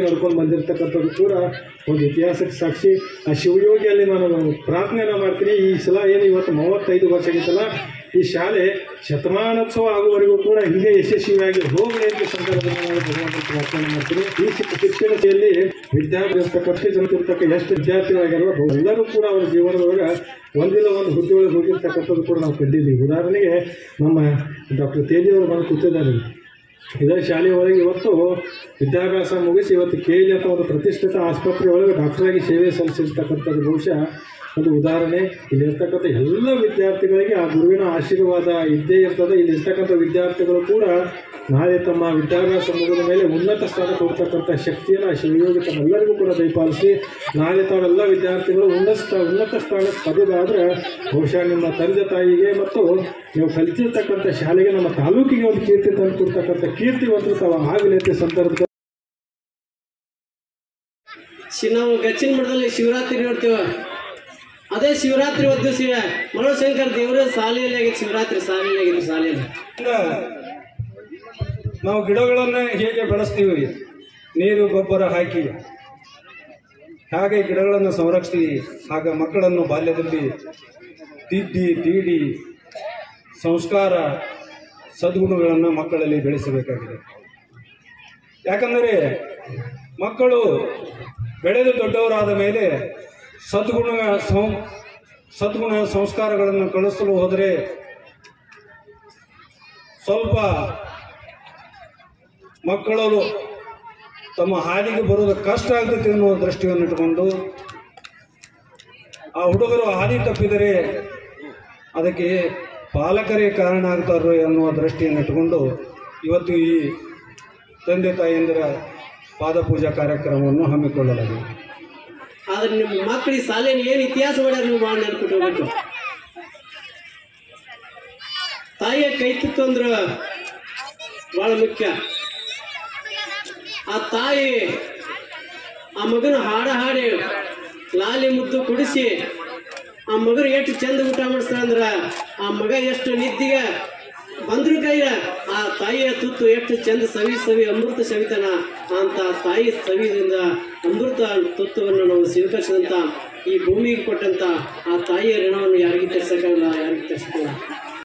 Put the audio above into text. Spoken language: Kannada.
ನಡ್ಕೊಂಡು ಬಂದಿರತಕ್ಕಂಥದ್ದು ಕೂಡ ಒಂದು ಇತಿಹಾಸಕ್ಕೆ ಸಾಕ್ಷಿ ಆ ಶಿವಯೋಗಿಯಲ್ಲಿ ನಾನು ಪ್ರಾರ್ಥನೆಯನ್ನು ಮಾಡ್ತೀನಿ ಈ ಸಲ ಏನು ಇವತ್ತು ಮೂವತ್ತೈದು ವರ್ಷ ಆಗಿತ್ತಲ್ಲ ಈ ಶಾಲೆ ಶತಮಾನೋತ್ಸವ ಆಗುವವರೆಗೂ ಕೂಡ ಹೀಗೆ ಯಶಸ್ವಿಯಾಗಿ ಹೋಗಲಿ ಅಂತ ಸಂದರ್ಭದಲ್ಲಿ ನಾನು ಭಗವಂತನ ಪ್ರಾರ್ಥನೆ ಮಾಡ್ತೀನಿ ಈ ಶಿಕ್ಷ- ಶಿಕ್ಷಣತೆಯಲ್ಲಿ ವಿದ್ಯಾರ್ಥಿ ಇರ್ತಕ್ಕಂಥ ಜನತಿರ್ತಕ್ಕ ಎಷ್ಟು ವಿದ್ಯಾರ್ಥಿಗಳಾಗಿರುವ ಎಲ್ಲರೂ ಕೂಡ ಅವರ ಜೀವನದೊಳಗೆ ಒಂದಿಲ್ಲ ಒಂದು ಹುದ್ದೆಯೊಳಗೆ ಹೋಗಿರ್ತಕ್ಕಂಥದ್ದು ಕೂಡ ನಾವು ಕಂಡಿದ್ದೀವಿ ಉದಾಹರಣೆಗೆ ನಮ್ಮ ಡಾಕ್ಟರ್ ತೇಜಿಯವರು ಬಂದು ಕೂತಿದ್ದಾರೆ ಇದೇ ಶಾಲೆಯ ಒಳಗೆ ಇವತ್ತು ವಿದ್ಯಾಭ್ಯಾಸ ಮುಗಿಸಿ ಇವತ್ತು ಕೆ ಇ ಅಂತ ಒಂದು ಪ್ರತಿಷ್ಠಿತ ಆಸ್ಪತ್ರೆ ಒಳಗೆ ಡಾಕ್ಟರಾಗಿ ಸೇವೆ ಸಲ್ಲಿಸಿರ್ತಕ್ಕಂಥದ್ದು ಬಹುಶಃ ಒಂದು ಉದಾಹರಣೆ ಇಲ್ಲಿರ್ತಕ್ಕಂಥ ಎಲ್ಲ ವಿದ್ಯಾರ್ಥಿಗಳಿಗೆ ಆ ಗುರುವಿನ ಆಶೀರ್ವಾದ ಇದ್ದೇ ಇರ್ತದೆ ಇಲ್ಲಿರ್ತಕ್ಕಂಥ ವಿದ್ಯಾರ್ಥಿಗಳು ಕೂಡ ನಾಳೆ ತಮ್ಮ ವಿದ್ಯಾಭ್ಯಾಸ ಮುಗಿದ ಮೇಲೆ ಉನ್ನತ ಸ್ಥಾನಕ್ಕೆ ಹೋಗ್ತಕ್ಕಂಥ ಶಕ್ತಿಯನ್ನು ಆ ಶಿವಯೋಗಿ ತಮ್ಮೆಲ್ಲರಿಗೂ ಕೂಡ ದಯಪಾಲಿಸಿ ನಾಳೆ ತಾವೆಲ್ಲ ವಿದ್ಯಾರ್ಥಿಗಳು ಉನ್ನತ ಸ್ಥಾ- ಉನ್ನತ ಸ್ಥಾನಕ್ಕೆ ಪಡೆದಾದ್ರೆ ಬಹುಶಃ ನಿಮ್ಮ ತಂದೆ ತಾಯಿಗೆ ಮತ್ತು ನೀವು ಕಲಿತಿರ್ತಕ್ಕಂಥ ಶಾಲೆಗೆ ನಮ್ಮ ತಾಲೂಕಿಗೆ ಒಂದು ಕೀರ್ತಿ ತಂದು ಕೊಡ್ತಕ್ಕಂಥ ಕೀರ್ತಿವಂತರು ತಾವು ಆಗಲಿ ಅಂತ ಸಂದರ್ಭದಲ್ಲಿ ಶಿ- ನಾವು ಗಚ್ಚಿನ ಮಠದಲ್ಲಿ ಶಿವರಾತ್ರಿ ನೋಡ್ತೇವ ಅದೇ ಶಿವರಾತ್ರಿ ಒಂದು ದಿವಸ ಮನೋಶಂಕರ್ ದೇವರ ಶಾಲೆಯಲ್ಲಿ ಆಗಿತ್ತು ಶಿವರಾತ್ರಿ ಶಾಲೆಯಲ್ಲಿ ಆಗಿತ್ತು ಶಾಲೆಯಲ್ಲಿ ನಾವು ಗಿಡಗಳನ್ನು ಹೇಗೆ ಬೆಳೆಸ್ತೀವಿ ನೀರು ಗೊಬ್ಬರ ಹಾಕಿ ಹಾಗೆ ಗಿಡಗಳನ್ನು ಸಂರಕ್ಷಿಸಿ ಆಗ ಮಕ್ಕಳನ್ನು ಬಾಲ್ಯದಲ್ಲಿ ತಿದ್ದಿ ತೀಡಿ ಸಂಸ್ಕಾರ ಸದ್ಗುಣಗಳನ್ನು ಮಕ್ಕಳಲ್ಲಿ ಬೆಳೆಸಬೇಕಾಗಿದೆ ಯಾಕಂದರೆ ಮಕ್ಕಳು ಬೆಳೆದು ದೊಡ್ಡವರಾದ ಮೇಲೆ ಸದ್ಗುಣ ಸಂ ಸದ್ಗುಣ ಸಂಸ್ಕಾರಗಳನ್ನು ಕಳಿಸಲು ಹೋದರೆ ಸ್ವಲ್ಪ ಮಕ್ಕಳು ತಮ್ಮ ಹಾದಿಗೆ ಬರೋದು ಕಷ್ಟ ಆಗ್ತೈತೆ ಎನ್ನುವ ದೃಷ್ಟಿಯನ್ನು ಇಟ್ಟುಕೊಂಡು ಆ ಹುಡುಗರು ಹಾದಿ ತಪ್ಪಿದರೆ ಅದಕ್ಕೆ ಪಾಲಕರೇ ಕಾರಣ ಆಗ್ತಾರೋ ಎನ್ನುವ ದೃಷ್ಟಿಯನ್ನು ಇಟ್ಟುಕೊಂಡು ಇವತ್ತು ಈ ತಂದೆ ತಾಯಿಯಂದಿರ ಪಾದಪೂಜಾ ಕಾರ್ಯಕ್ರಮವನ್ನು ಹಮ್ಮಿಕೊಳ್ಳಲಾಗಿದೆ ಆದ್ರೆ ನಿಮ್ಮ ಮಕ್ಕಳಿಗೆ ಶಾಲೆಯಲ್ಲಿ ಏನು ಇತಿಹಾಸ ಮಾಡ್ಯಾರ ನೀವು ಮಾಡಿ ನೆನ್ಪಿಟ್ಟು ಹೋಗ್ಬೇಕು ತಾಯಿಯ ಕೈ ತುತ್ತು ಅಂದ್ರ ಬಹಳ ಮುಖ್ಯ ಆ ತಾಯಿ ಆ ಮಗನ ಹಾಡ ಹಾಡಿ ಲಾಲಿ ಮುದ್ದು ಕುಡಿಸಿ ಆ ಮಗನ ಎಷ್ಟು ಚಂದ ಊಟ ಮಾಡಿಸ್ತಾರಂದ್ರ ಆ ಮಗ ಎಷ್ಟು ನಿದ್ದಿಗೆ ಬಂದ್ರು ಕೈಯ ಆ ತಾಯಿಯ ತುತ್ತು ಎಷ್ಟು ಚಂದ ಸವಿ ಸವಿ ಅಮೃತ ಸವಿತನ ಅಂತ ತಾಯಿ ಸವಿದಿಂದ ಅಮೃತ ತುತ್ತವನ್ನು ನಾವು ಸ್ವೀಕರಿಸಿದಂತ ಈ ಭೂಮಿಗೆ ಕೊಟ್ಟಂತ ಆ ತಾಯಿಯ ಋಣವನ್ನು ಯಾರಿಗೂ ತರ್ಸಕ್ಕಾಗಲ್ಲ ಯಾರಿಗೂ ತರ್ಸಕ್ಕಾಗಲ್ಲ